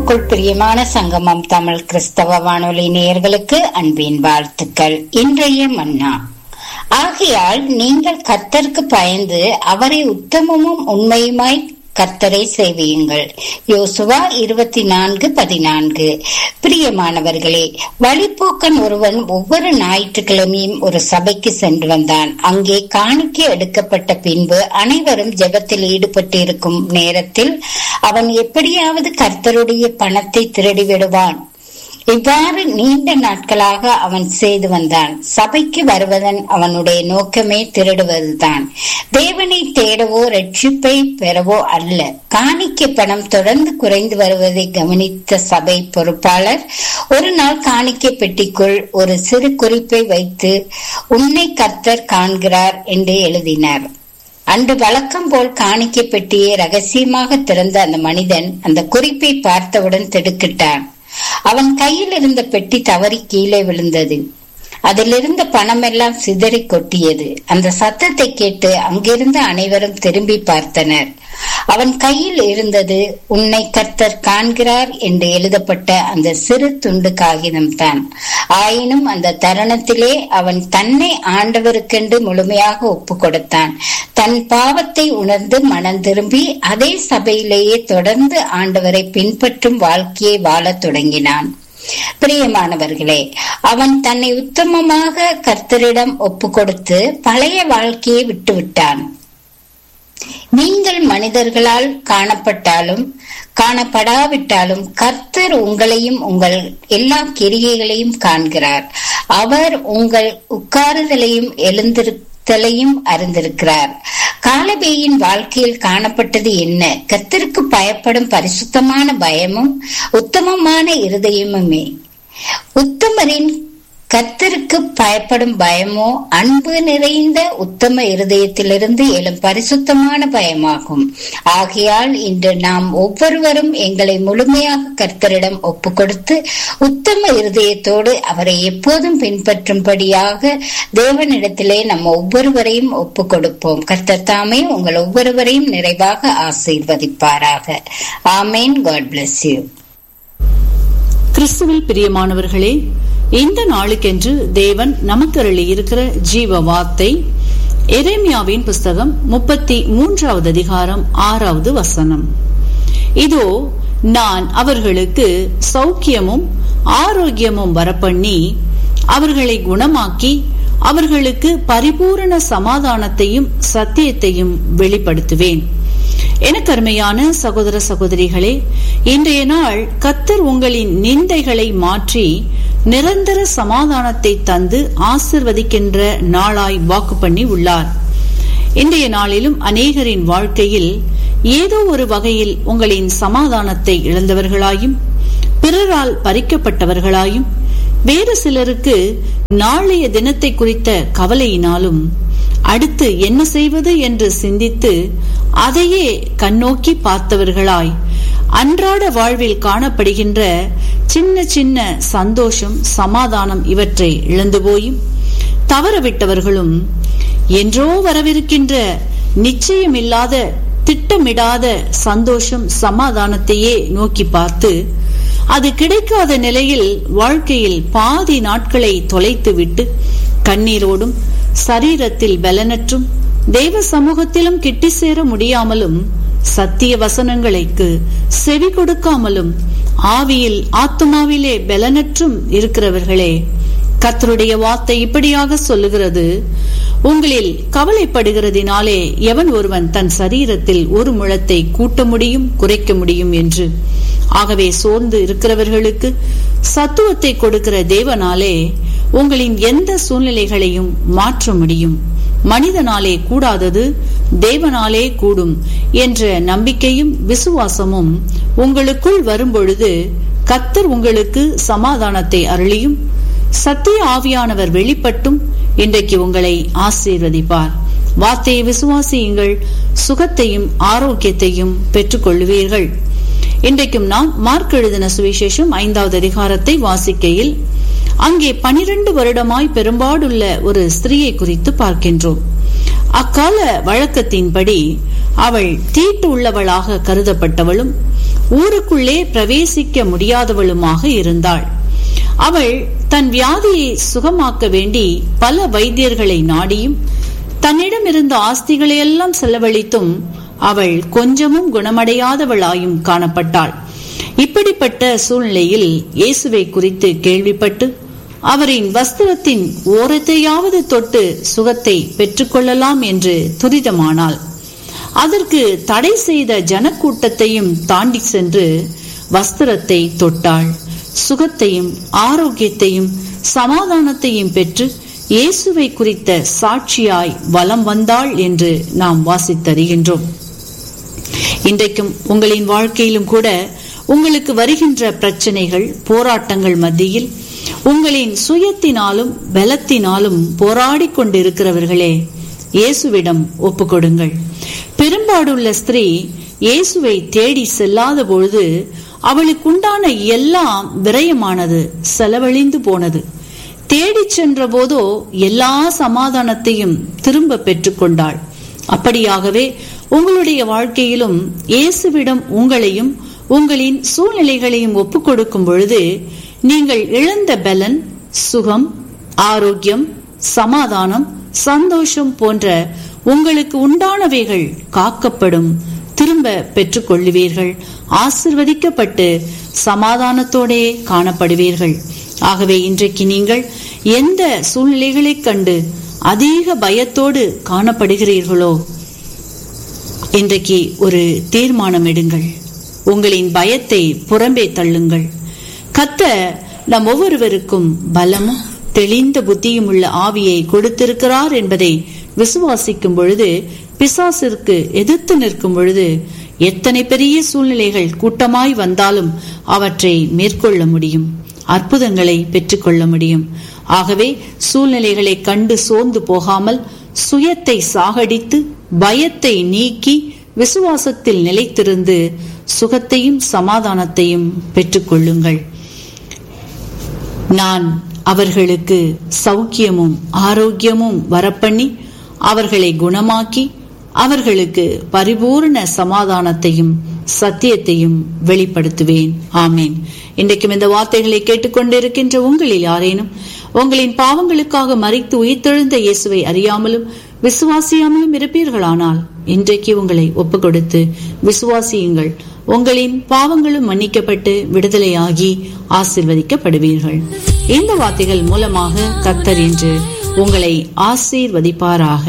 கிறிஸ்துவுக்குள் பிரியமான சங்கமம் தமிழ் கிறிஸ்தவ வானொலி நேயர்களுக்கு அன்பின் வாழ்த்துக்கள் இன்றைய மன்னா ஆகையால் நீங்கள் கர்த்தருக்கு பயந்து அவரை உத்தமமும் உண்மையுமாய் கர்த்தரை சேவியுங்கள் யோசுவா இருபத்தி நான்கு பதினான்கு பிரியமானவர்களே வழிப்போக்கன் ஒருவன் ஒவ்வொரு ஞாயிற்றுக்கிழமையும் ஒரு சபைக்கு சென்று வந்தான் அங்கே காணிக்கை எடுக்கப்பட்ட பின்பு அனைவரும் ஜெபத்தில் ஈடுபட்டிருக்கும் நேரத்தில் அவன் எப்படியாவது கர்த்தருடைய பணத்தை திருடி விடுவான் இவ்வாறு நீண்ட நாட்களாக அவன் செய்து வந்தான் சபைக்கு வருவதன் அவனுடைய நோக்கமே திருடுவதுதான் தேவனை தேடவோ ரட்சிப்பை பெறவோ அல்ல காணிக்கை பணம் தொடர்ந்து குறைந்து வருவதை கவனித்த சபை பொறுப்பாளர் ஒரு நாள் காணிக்கை பெட்டிக்குள் ஒரு சிறு குறிப்பை வைத்து உன்னை கர்த்தர் காண்கிறார் என்று எழுதினார் அன்று வழக்கம் போல் காணிக்கை பெட்டியை ரகசியமாக திறந்த அந்த மனிதன் அந்த குறிப்பை பார்த்தவுடன் திடுக்கிட்டான் அவன் கையில் இருந்த பெட்டி தவறி கீழே விழுந்தது அதிலிருந்த பணமெல்லாம் சிதறி கொட்டியது அந்த சத்தத்தை கேட்டு அங்கிருந்த அனைவரும் திரும்பி பார்த்தனர் அவன் கையில் இருந்தது உன்னை கர்த்தர் காண்கிறார் என்று எழுதப்பட்ட அந்த சிறு துண்டு காகிதம்தான் ஆயினும் அந்த தருணத்திலே அவன் தன்னை ஆண்டவருக்கென்று முழுமையாக ஒப்பு கொடுத்தான் தன் பாவத்தை உணர்ந்து மனம் திரும்பி அதே சபையிலேயே தொடர்ந்து ஆண்டவரை பின்பற்றும் வாழ்க்கையை வாழத் தொடங்கினான் பிரியமானவர்களே அவன் தன்னை உத்தமமாக கர்த்தரிடம் ஒப்பு கொடுத்து பழைய வாழ்க்கையை விட்டுவிட்டான் நீங்கள் மனிதர்களால் காணப்பட்டாலும் காணப்படாவிட்டாலும் கர்த்தர் உங்களையும் உங்கள் எல்லா கிரியைகளையும் காண்கிறார் அவர் உங்கள் உட்காருதலையும் எழுந்திருத்தலையும் அறிந்திருக்கிறார் காலபேயின் வாழ்க்கையில் காணப்பட்டது என்ன கர்த்தருக்கு பயப்படும் பரிசுத்தமான பயமும் உத்தமமான இருதயமுமே உத்தமரின் கர்த்தருக்கு பயப்படும் பயமோ அன்பு நிறைந்த உத்தம இருதயத்திலிருந்து எழும் பரிசுத்தமான பயமாகும் ஆகையால் இன்று நாம் ஒவ்வொருவரும் எங்களை முழுமையாக கர்த்தரிடம் ஒப்பு கொடுத்து உத்தம இருதயத்தோடு அவரை எப்போதும் பின்பற்றும்படியாக தேவனிடத்திலே நம்ம ஒவ்வொருவரையும் ஒப்பு கொடுப்போம் கர்த்தர் தாமே உங்கள் ஒவ்வொருவரையும் நிறைவாக ஆசீர்வதிப்பாராக ஆமேன் காட் பிளஸ் யூ கிறிஸ்துவில் பிரியமானவர்களே இந்த நாளுக்கென்று தேவன் நமக்கு அருளி இருக்கிற ஜீவ வார்த்தை எரேமியாவின் புஸ்தகம் முப்பத்தி மூன்றாவது அதிகாரம் ஆறாவது வசனம் இதோ நான் அவர்களுக்கு சௌக்கியமும் ஆரோக்கியமும் வரப்பண்ணி அவர்களை குணமாக்கி அவர்களுக்கு பரிபூரண சமாதானத்தையும் சத்தியத்தையும் வெளிப்படுத்துவேன் எனக்கு அருமையான சகோதர சகோதரிகளே இன்றைய நாள் கத்தர் உங்களின் நிந்தைகளை மாற்றி நிரந்தர சமாதானத்தை தந்து ஆசிர்வதிக்கின்ற நாளாய் வாக்கு பண்ணி உள்ளார் இன்றைய நாளிலும் அநேகரின் வாழ்க்கையில் ஏதோ ஒரு வகையில் உங்களின் சமாதானத்தை இழந்தவர்களாயும் பிறரால் பறிக்கப்பட்டவர்களாயும் வேறு சிலருக்கு நாளைய தினத்தை குறித்த கவலையினாலும் அடுத்து என்ன செய்வது என்று சிந்தித்து அதையே கண்ணோக்கி பார்த்தவர்களாய் அன்றாட வாழ்வில் காணப்படுகின்ற சின்ன சின்ன சந்தோஷம் சமாதானம் இவற்றை இழந்து போயும் தவறவிட்டவர்களும் என்றோ வரவிருக்கின்ற நிச்சயமில்லாத திட்டமிடாத சந்தோஷம் சமாதானத்தையே நோக்கி பார்த்து அது கிடைக்காத நிலையில் வாழ்க்கையில் பாதி நாட்களை தொலைத்துவிட்டு கண்ணீரோடும் சரீரத்தில் பலனற்றும் தெய்வ சமூகத்திலும் கிட்டி சேர முடியாமலும் சத்திய வசனங்களுக்கு செவி கொடுக்காமலும் ஆவியில் ஆத்மாவிலே பலனற்றும் இருக்கிறவர்களே கத்தருடைய வார்த்தை இப்படியாக சொல்லுகிறது உங்களில் கவலைப்படுகிறதினாலே எவன் ஒருவன் தன் சரீரத்தில் ஒரு முழத்தை கூட்ட முடியும் குறைக்க முடியும் என்று ஆகவே சோர்ந்து இருக்கிறவர்களுக்கு சத்துவத்தை கொடுக்கிற தேவனாலே உங்களின் எந்த சூழ்நிலைகளையும் மாற்ற முடியும் மனிதனாலே கூடாதது தேவனாலே கூடும் என்ற நம்பிக்கையும் விசுவாசமும் உங்களுக்குள் வரும்பொழுது கத்தர் உங்களுக்கு சமாதானத்தை அருளியும் சத்திய ஆவியானவர் வெளிப்பட்டும் இன்றைக்கு உங்களை ஆசீர்வதிப்பார் வார்த்தையை விசுவாசியுங்கள் சுகத்தையும் ஆரோக்கியத்தையும் பெற்றுக்கொள்வீர்கள் இன்றைக்கும் நாம் மார்க் எழுதின சுவிசேஷம் ஐந்தாவது அதிகாரத்தை வாசிக்கையில் அங்கே பனிரெண்டு வருடமாய் பெரும்பாடுள்ள ஒரு ஸ்திரீயை குறித்து பார்க்கின்றோம் அக்கால வழக்கத்தின்படி அவள் தீட்டு உள்ளவளாக கருதப்பட்டவளும் ஊருக்குள்ளே பிரவேசிக்க முடியாதவளுமாக இருந்தாள் அவள் தன் வியாதியை சுகமாக்க வேண்டி பல வைத்தியர்களை நாடியும் தன்னிடம் இருந்த ஆஸ்திகளை எல்லாம் செலவழித்தும் அவள் கொஞ்சமும் குணமடையாதவளாயும் காணப்பட்டாள் இப்படிப்பட்ட சூழ்நிலையில் இயேசுவை குறித்து கேள்விப்பட்டு அவரின் வஸ்திரத்தின் ஓரத்தையாவது தொட்டு சுகத்தை பெற்றுக்கொள்ளலாம் என்று துரிதமானாள் அதற்கு தடை செய்த ஜனக்கூட்டத்தையும் தாண்டி சென்று வஸ்திரத்தை தொட்டாள் சுகத்தையும் ஆரோக்கியத்தையும் சமாதானத்தையும் பெற்று இயேசுவை குறித்த சாட்சியாய் வலம் வந்தாள் என்று நாம் வாசித்தறிகின்றோம் இன்றைக்கும் உங்களின் வாழ்க்கையிலும் கூட உங்களுக்கு வருகின்ற பிரச்சனைகள் போராட்டங்கள் மத்தியில் உங்களின் சுயத்தினாலும் பலத்தினாலும் போராடி கொண்டிருக்கிறவர்களே இயேசுவிடம் ஒப்புக்கொடுங்கள் பெரும்பாடுள்ள ஸ்திரீ இயேசுவை தேடி செல்லாத பொழுது அவளுக்குண்டான எல்லாம் விரயமானது செலவழிந்து போனது தேடிச் சென்ற போதோ எல்லா சமாதானத்தையும் திரும்ப பெற்றுக்கொண்டாள் அப்படியாகவே உங்களுடைய வாழ்க்கையிலும் இயேசுவிடம் உங்களையும் உங்களின் சூழ்நிலைகளையும் ஒப்புக் கொடுக்கும் பொழுது நீங்கள் இழந்த பலன் சுகம் ஆரோக்கியம் சமாதானம் சந்தோஷம் போன்ற உங்களுக்கு உண்டானவைகள் காக்கப்படும் திரும்ப பெற்றுக்கொள்ளுவீர்கள் ஆசிர்வதிக்கப்பட்டு சமாதானத்தோடே காணப்படுவீர்கள் ஆகவே இன்றைக்கு நீங்கள் எந்த சூழ்நிலைகளைக் கண்டு அதிக பயத்தோடு காணப்படுகிறீர்களோ இன்றைக்கு ஒரு தீர்மானம் எடுங்கள் உங்களின் பயத்தை புறம்பே தள்ளுங்கள் கத்த நம் ஒவ்வொருவருக்கும் பலமும் தெளிந்த புத்தியும் உள்ள ஆவியை கொடுத்திருக்கிறார் என்பதை விசுவாசிக்கும் பொழுது பிசாசிற்கு எதிர்த்து நிற்கும் பொழுது எத்தனை பெரிய சூழ்நிலைகள் கூட்டமாய் வந்தாலும் அவற்றை மேற்கொள்ள முடியும் அற்புதங்களை பெற்றுக்கொள்ள முடியும் ஆகவே சூழ்நிலைகளை கண்டு சோர்ந்து போகாமல் சுயத்தை சாகடித்து பயத்தை நீக்கி விசுவாசத்தில் நிலைத்திருந்து சுகத்தையும் சமாதானத்தையும் பெற்றுக்கொள்ளுங்கள் நான் அவர்களுக்கு சௌக்கியமும் ஆரோக்கியமும் வரப்பண்ணி அவர்களை குணமாக்கி அவர்களுக்கு பரிபூர்ண சமாதானத்தையும் சத்தியத்தையும் வெளிப்படுத்துவேன் ஆமேன் இன்றைக்கும் இந்த வார்த்தைகளை கேட்டுக்கொண்டிருக்கின்ற உங்களில் யாரேனும் உங்களின் பாவங்களுக்காக மறித்து உயிர்த்தெழுந்த இயேசுவை அறியாமலும் விசுவாசியாமலும் இருப்பீர்களானால் இன்றைக்கு உங்களை ஒப்புக் கொடுத்து விசுவாசியுங்கள் உங்களின் பாவங்களும் மன்னிக்கப்பட்டு விடுதலையாகி ஆசிர்வதிக்கப்படுவீர்கள் இந்த வார்த்தைகள் மூலமாக கத்தர் என்று உங்களை ஆசீர்வதிப்பாராக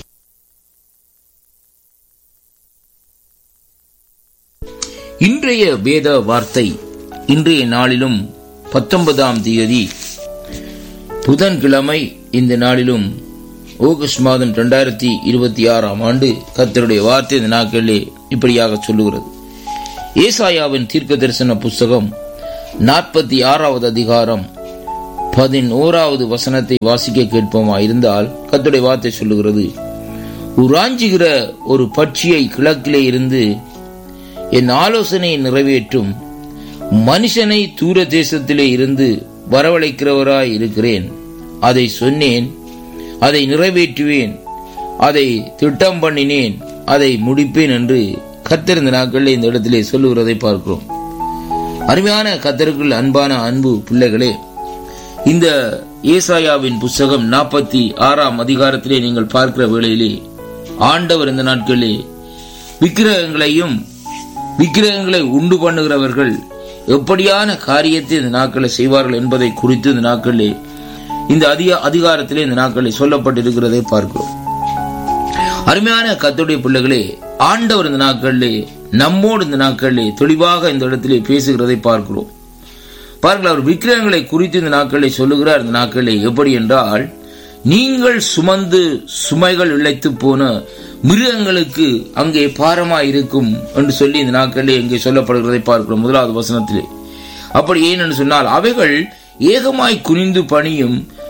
இன்றைய வேத வார்த்தை இன்றைய நாளிலும் பத்தொன்பதாம் தேதி புதன்கிழமை இந்த நாளிலும் ஆகஸ்ட் மாதம் இரண்டாயிரத்தி இருபத்தி ஆறாம் ஆண்டு கத்தருடைய வார்த்தை இந்த நாட்களிலே இப்படியாக சொல்லுகிறது ஏசாயாவின் தீர்க்க தரிசன புஸ்தகம் நாற்பத்தி ஆறாவது அதிகாரம் பதினோராவது வசனத்தை வாசிக்க கேட்போமா இருந்தால் கத்துடைய வார்த்தை சொல்லுகிறது உராஞ்சுகிற ஒரு பட்சியை கிழக்கிலே இருந்து என் ஆலோசனையை நிறைவேற்றும் மனுஷனை தூர தேசத்திலே இருந்து வரவழைக்கிறவராய் இருக்கிறேன் அதை சொன்னேன் அதை நிறைவேற்றுவேன் அதை திட்டம் பண்ணினேன் அதை முடிப்பேன் என்று கத்திருந்த நாட்களில் இந்த இடத்திலே சொல்லுகிறதை பார்க்கிறோம் அருமையான கத்தருக்குள் அன்பான அன்பு பிள்ளைகளே இந்த ஏசாயாவின் புஸ்தகம் நாற்பத்தி ஆறாம் அதிகாரத்திலே நீங்கள் பார்க்கிற வேளையிலே ஆண்டவர் இந்த நாட்களிலே விக்கிரகங்களையும் விக்கிரகங்களை உண்டு பண்ணுகிறவர்கள் எப்படியான காரியத்தை இந்த நாட்களை செய்வார்கள் என்பதை குறித்து இந்த நாட்களிலே இந்த அதிக அதிகாரத்திலே இந்த நாட்களில் சொல்லப்பட்டிருக்கிறதை பார்க்கிறோம் அருமையான கத்துடைய பிள்ளைகளே ஆண்டவர் இந்த நாட்களிலே நம்மோடு இந்த நாட்களிலே தெளிவாக இந்த இடத்திலே பேசுகிறதை பார்க்கிறோம் பாருங்கள் அவர் விக்கிரகங்களை குறித்து இந்த நாட்களை சொல்லுகிறார் இந்த நாட்களிலே எப்படி என்றால் நீங்கள் சுமந்து சுமைகள் இழைத்து போன மிருகங்களுக்கு அங்கே பாரமாய் இருக்கும் என்று சொல்லி இந்த நாட்களிலே இங்கே சொல்லப்படுகிறதை பார்க்கிறோம் முதலாவது வசனத்திலே அப்படி ஏனென்று சொன்னால் அவைகள் ஏகமாய் குனிந்து பணியும்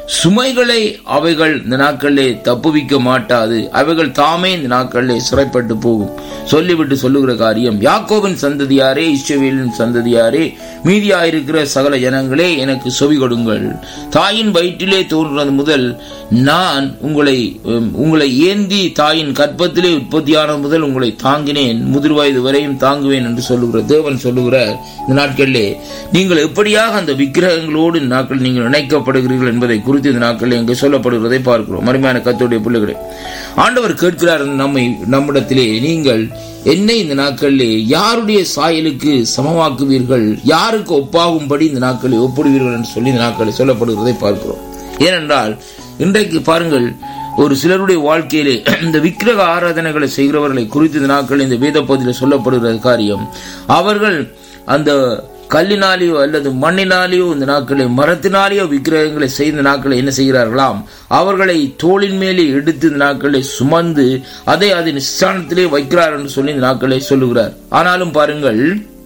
சுமைகளை அவைகள் இந்த நாட்களிலே தப்புவிக்க மாட்டாது அவைகள் தாமே இந்த நாட்களிலே சிறைப்பட்டு போகும் சொல்லிவிட்டு சொல்லுகிற காரியம் யாக்கோவின் சந்ததியாரே இஸ்ரவேலின் சந்ததியாரே மீதியாயிருக்கிற சகல ஜனங்களே எனக்கு செவி கொடுங்கள் தாயின் வயிற்றிலே தோன்றது முதல் நான் உங்களை உம், உங்களை ஏந்தி தாயின் கற்பத்திலே உற்பத்தியான முதல் உங்களை தாங்கினேன் முதிர் வயது வரையும் தாங்குவேன் என்று சொல்லுகிற தேவன் சொல்லுகிறார் இந்த நாட்களிலே நீங்கள் எப்படியாக அந்த விக்கிரகங்களோடு இந்த நாட்கள் நீங்கள் இணைக்கப்படுகிறீர்கள் என்பதை குறித்து இந்த நாட்களில் இங்கே சொல்லப்படுகிறதை பார்க்கிறோம் மறுமையான கத்தோடைய பிள்ளைகளே ஆண்டவர் கேட்கிறார் நம்மை நம்மிடத்திலே நீங்கள் என்னை இந்த நாட்களிலே யாருடைய சாயலுக்கு சமமாக்குவீர்கள் யாருக்கு ஒப்பாகும்படி இந்த நாட்களை ஒப்பிடுவீர்கள் என்று சொல்லி இந்த நாட்களில் சொல்லப்படுகிறதை பார்க்கிறோம் ஏனென்றால் இன்றைக்கு பாருங்கள் ஒரு சிலருடைய வாழ்க்கையிலே இந்த விக்கிரக ஆராதனைகளை செய்கிறவர்களை குறித்து இந்த நாட்கள் இந்த வேத பகுதியில் சொல்லப்படுகிற காரியம் அவர்கள் அந்த கல்லினாலேயோ அல்லது மண்ணினாலேயோ இந்த நாட்களை மரத்தினாலேயோ விக்கிரகங்களை செய்த நாட்களை என்ன செய்கிறார்களாம் அவர்களை தோளின் மேலே எடுத்து இந்த நாட்களை சுமந்து அதை அதன் ஸ்தானத்திலே வைக்கிறார் என்று சொல்லி இந்த நாட்களை சொல்லுகிறார் ஆனாலும் பாருங்கள்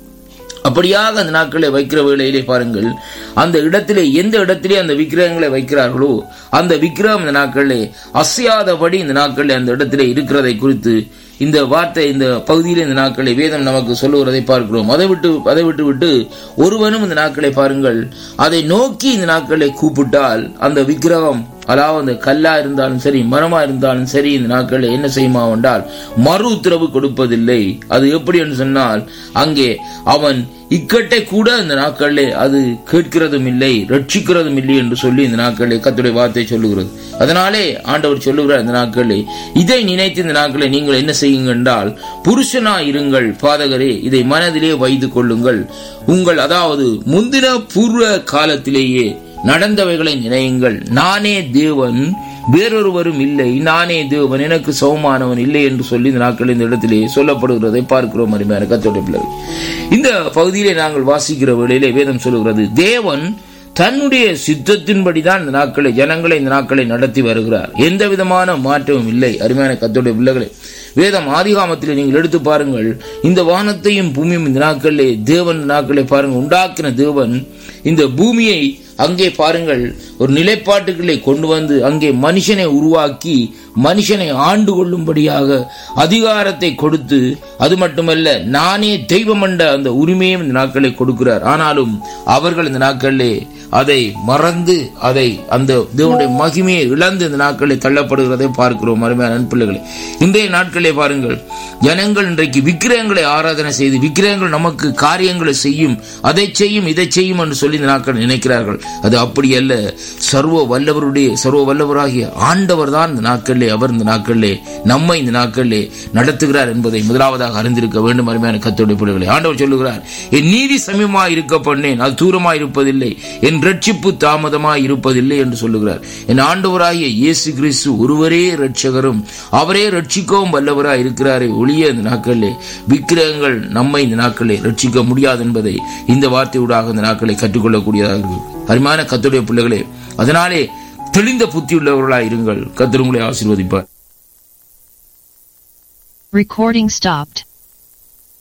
அப்படியாக அந்த நாட்களை வைக்கிற வேளையிலே பாருங்கள் அந்த இடத்திலே எந்த இடத்திலே அந்த விக்கிரகங்களை வைக்கிறார்களோ அந்த விக்கிரகம் இந்த நாட்களிலே அசையாதபடி இந்த நாட்களிலே அந்த இடத்திலே இருக்கிறதை குறித்து இந்த வார்த்தை இந்த பகுதியில் இந்த நாட்களை வேதம் நமக்கு சொல்லுகிறதை பார்க்கிறோம் அதை விட்டு அதை விட்டு விட்டு ஒருவனும் இந்த நாட்களை பாருங்கள் அதை நோக்கி இந்த நாட்களை கூப்பிட்டால் அந்த விக்கிரகம் அதாவது அந்த கல்லா இருந்தாலும் சரி மரமா இருந்தாலும் சரி இந்த நாட்களில் என்ன செய்யுமா என்றால் மறு உத்தரவு கொடுப்பதில்லை அது எப்படி என்று சொன்னால் அங்கே அவன் இக்கட்டை கூட இந்த நாட்களிலே அது கேட்கிறதும் இல்லை ரட்சிக்கிறதும் இல்லை என்று சொல்லி இந்த நாட்களிலே கத்துடைய வார்த்தை சொல்லுகிறது அதனாலே ஆண்டவர் சொல்லுகிறார் இந்த நாட்களிலே இதை நினைத்து இந்த நாட்களை நீங்கள் என்ன செய்யுங்க என்றால் புருஷனா இருங்கள் பாதகரே இதை மனதிலே வைத்து கொள்ளுங்கள் உங்கள் அதாவது முந்தின பூர்வ காலத்திலேயே நடந்தவைகளை நினையுங்கள் நானே தேவன் வேறொருவரும் இல்லை நானே தேவன் எனக்கு சௌமானவன் இல்லை என்று சொல்லி இந்த நாட்கள் இந்த இடத்திலே சொல்லப்படுகிறதை பார்க்கிறோம் அருமையான கத்தோட பிள்ளைகள் இந்த பகுதியிலே நாங்கள் வாசிக்கிற வேளையிலே வேதம் சொல்லுகிறது தேவன் தன்னுடைய சித்தத்தின்படிதான் இந்த நாட்களை ஜனங்களை இந்த நாட்களை நடத்தி வருகிறார் எந்த விதமான மாற்றமும் இல்லை அருமையான கத்தோடைய பிள்ளைகளே வேதம் ஆதிகாமத்தில் நீங்கள் எடுத்து பாருங்கள் இந்த வானத்தையும் பூமியும் இந்த நாட்களிலே தேவன் இந்த நாட்களை பாருங்கள் உண்டாக்கின தேவன் இந்த பூமியை அங்கே பாருங்கள் ஒரு நிலைப்பாட்டுகளை கொண்டு வந்து அங்கே மனுஷனை உருவாக்கி மனுஷனை ஆண்டு கொள்ளும்படியாக அதிகாரத்தை கொடுத்து அது மட்டுமல்ல நானே தெய்வம் என்ற அந்த உரிமையும் இந்த நாட்களை கொடுக்கிறார் ஆனாலும் அவர்கள் இந்த நாட்களிலே அதை மறந்து அதை அந்த தேவனுடைய மகிமையை இழந்து இந்த நாட்களில் தள்ளப்படுகிறதை பார்க்கிறோம் அருமையான நண்பிள்ளைகளை இன்றைய நாட்களே பாருங்கள் ஜனங்கள் இன்றைக்கு விக்கிரகங்களை ஆராதனை செய்து விக்கிரகங்கள் நமக்கு காரியங்களை செய்யும் அதை செய்யும் இதை செய்யும் என்று சொல்லி இந்த நாட்கள் நினைக்கிறார்கள் அது அப்படி அல்ல சர்வ வல்லவருடைய சர்வ வல்லவராகிய ஆண்டவர் தான் இந்த நாட்களிலே அவர் இந்த நாட்களிலே நம்மை இந்த நாட்களிலே நடத்துகிறார் என்பதை முதலாவதாக அறிந்திருக்க வேண்டும் அருமையான கத்தோடைய பிள்ளைகளை ஆண்டவர் சொல்லுகிறார் என் நீதி சமயமாய் இருக்க பண்ணேன் அது தூரமாய் இருப்பதில்லை என் ரட்சிப்பு தாமதமாய் இருப்பதில்லை என்று சொல்லுகிறார் என் ஆண்டவராகிய இயேசு கிறிஸ்து ஒருவரே ரட்சகரும் அவரே ரட்சிக்கவும் வல்லவராய் இருக்கிறாரே ஒளிய இந்த நாட்களிலே விக்கிரகங்கள் நம்மை இந்த நாட்களை ரட்சிக்க முடியாது என்பதை இந்த வார்த்தையூடாக இந்த நாட்களை கற்றுக்கொள்ளக்கூடியதாக இருக்கு அருமையான கத்துடைய பிள்ளைகளே அதனாலே தெளிந்த புத்தி உள்ளவர்களாய் இருங்கள் கத்தர் உங்களை ஆசீர்வதிப்பார் Recording stopped.